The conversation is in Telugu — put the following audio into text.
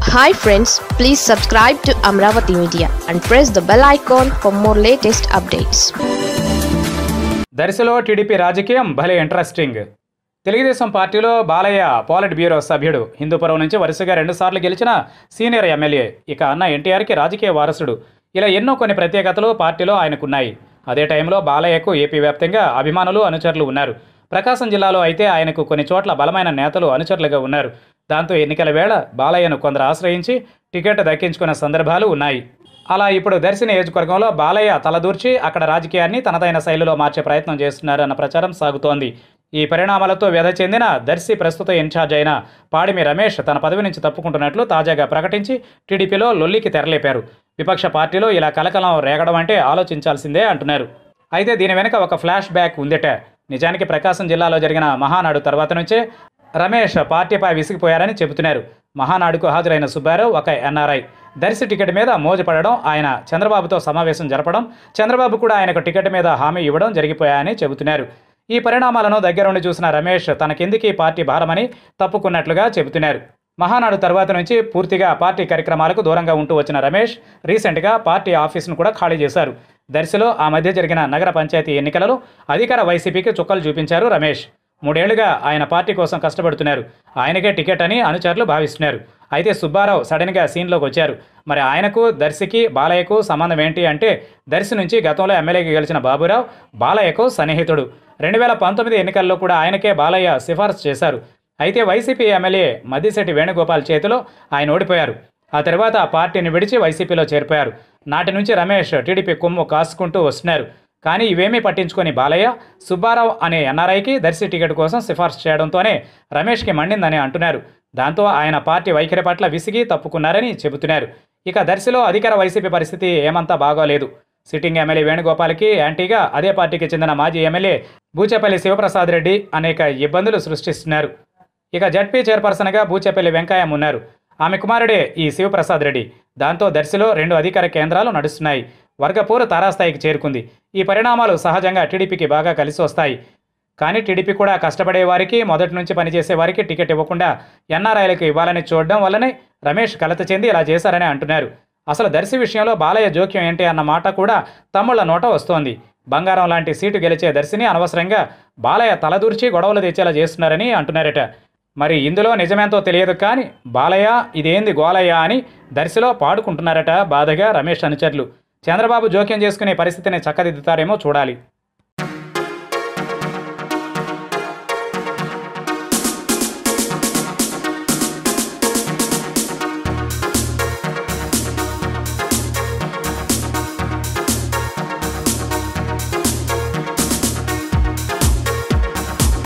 hi friends please subscribe to Amaravati media and press the bell icon for more latest updates దర్శిలో టీడీపీ రాజకీయం భలే ఇంట్రెస్టింగ్ తెలుగుదేశం పార్టీలో బాలయ్య పాలిట్ బ్యూరో సభ్యుడు హిందూపురం నుంచి వరుసగా రెండుసార్లు గెలిచిన సీనియర్ ఎమ్మెల్యే ఇక అన్న ఎన్టీఆర్కి రాజకీయ వారసుడు ఇలా ఎన్నో కొన్ని ప్రత్యేకతలు పార్టీలో ఆయనకున్నాయి అదే టైంలో బాలయ్యకు ఏపీ వ్యాప్తంగా అభిమానులు అనుచరులు ఉన్నారు ప్రకాశం జిల్లాలో అయితే ఆయనకు కొన్ని చోట్ల బలమైన నేతలు అనుచరులుగా ఉన్నారు దాంతో ఎన్నికల వేళ బాలయ్యను కొందరు ఆశ్రయించి టికెట్ దక్కించుకున్న సందర్భాలు ఉన్నాయి అలా ఇప్పుడు దర్శి నియోజకవర్గంలో బాలయ్య తలదూర్చి అక్కడ రాజకీయాన్ని తనదైన శైలిలో మార్చే ప్రయత్నం చేస్తున్నారన్న ప్రచారం సాగుతోంది ఈ పరిణామాలతో వ్యధ చెందిన దర్శి ప్రస్తుత ఇన్ఛార్జ్ అయిన పాడిమి రమేష్ తన పదవి నుంచి తప్పుకుంటున్నట్లు తాజాగా ప్రకటించి టీడీపీలో లొల్లికి తెరలేపారు విపక్ష పార్టీలో ఇలా కలకలం రేగడం అంటే ఆలోచించాల్సిందే అంటున్నారు అయితే దీని వెనుక ఒక ఫ్లాష్ బ్యాక్ ఉందట నిజానికి ప్రకాశం జిల్లాలో జరిగిన మహానాడు తర్వాత నుంచే రమేష్ పార్టీపై విసిగిపోయారని చెబుతున్నారు మహానాడుకు హాజరైన సుబ్బారావు ఒక ఎన్ఆర్ఐ దర్శి టికెట్ మీద మోజుపడడం ఆయన చంద్రబాబుతో సమావేశం జరపడం చంద్రబాబు కూడా ఆయనకు టికెట్ మీద హామీ ఇవ్వడం జరిగిపోయాయని చెబుతున్నారు ఈ పరిణామాలను దగ్గరుండి చూసిన రమేష్ తనకెందుకు ఈ పార్టీ భారమని తప్పుకున్నట్లుగా చెబుతున్నారు మహానాడు తర్వాత నుంచి పూర్తిగా పార్టీ కార్యక్రమాలకు దూరంగా ఉంటూ వచ్చిన రమేష్ రీసెంట్గా పార్టీ ఆఫీసును కూడా ఖాళీ చేశారు దర్శిలో ఆ మధ్య జరిగిన నగర పంచాయతీ ఎన్నికలలో అధికార వైసీపీకి చుక్కలు చూపించారు రమేష్ మూడేళ్లుగా ఆయన పార్టీ కోసం కష్టపడుతున్నారు ఆయనకే టికెట్ అని అనుచరులు భావిస్తున్నారు అయితే సుబ్బారావు సడన్గా సీన్లోకి వచ్చారు మరి ఆయనకు దర్శికి బాలయ్యకు సంబంధం ఏంటి అంటే దర్శి నుంచి గతంలో ఎమ్మెల్యేకి గెలిచిన బాబురావు బాలయ్యకు సన్నిహితుడు రెండు వేల పంతొమ్మిది ఎన్నికల్లో కూడా ఆయనకే బాలయ్య సిఫార్సు చేశారు అయితే వైసీపీ ఎమ్మెల్యే మద్దిశెట్టి వేణుగోపాల్ చేతిలో ఆయన ఓడిపోయారు ఆ తర్వాత ఆ పార్టీని విడిచి వైసీపీలో చేరిపోయారు నాటి నుంచి రమేష్ టీడీపీ కొమ్ము కాసుకుంటూ వస్తున్నారు కానీ ఇవేమీ పట్టించుకొని బాలయ్య సుబ్బారావు అనే ఎన్ఆర్ఐకి దర్శి టికెట్ కోసం సిఫార్సు చేయడంతోనే రమేష్కి మండిందని అంటున్నారు దాంతో ఆయన పార్టీ వైఖరి పట్ల విసిగి తప్పుకున్నారని చెబుతున్నారు ఇక దర్శిలో అధికార వైసీపీ పరిస్థితి ఏమంతా బాగోలేదు సిట్టింగ్ ఎమ్మెల్యే వేణుగోపాల్కి యాంటీగా అదే పార్టీకి చెందిన మాజీ ఎమ్మెల్యే బూచేపల్లి శివప్రసాద్ రెడ్డి అనేక ఇబ్బందులు సృష్టిస్తున్నారు ఇక జడ్పీ చైర్పర్సన్గా బూచేపల్లి వెంకయ్యం ఉన్నారు ఆమె కుమారుడే ఈ శివప్రసాద్ రెడ్డి దాంతో దర్శిలో రెండు అధికార కేంద్రాలు నడుస్తున్నాయి వర్గపోరు తారాస్థాయికి చేరుకుంది ఈ పరిణామాలు సహజంగా టీడీపీకి బాగా కలిసి వస్తాయి కానీ టీడీపీ కూడా కష్టపడే వారికి మొదటి నుంచి పనిచేసే వారికి టికెట్ ఇవ్వకుండా ఎన్ఆర్ఐలకు ఇవ్వాలని చూడడం వల్లనే రమేష్ కలత చెంది ఇలా చేశారని అంటున్నారు అసలు దర్శి విషయంలో బాలయ్య జోక్యం ఏంటి అన్న మాట కూడా తమ్ముళ్ల నోట వస్తోంది బంగారం లాంటి సీటు గెలిచే దర్శిని అనవసరంగా బాలయ్య తలదూర్చి గొడవలు తెచ్చేలా చేస్తున్నారని అంటున్నారట మరి ఇందులో నిజమేంతో తెలియదు కానీ బాలయ్య ఇదేంది గోలయ్య అని దర్శిలో పాడుకుంటున్నారట బాధగా రమేష్ అనుచరులు చంద్రబాబు జోక్యం చేసుకునే పరిస్థితిని చక్కదిద్దుతారేమో చూడాలి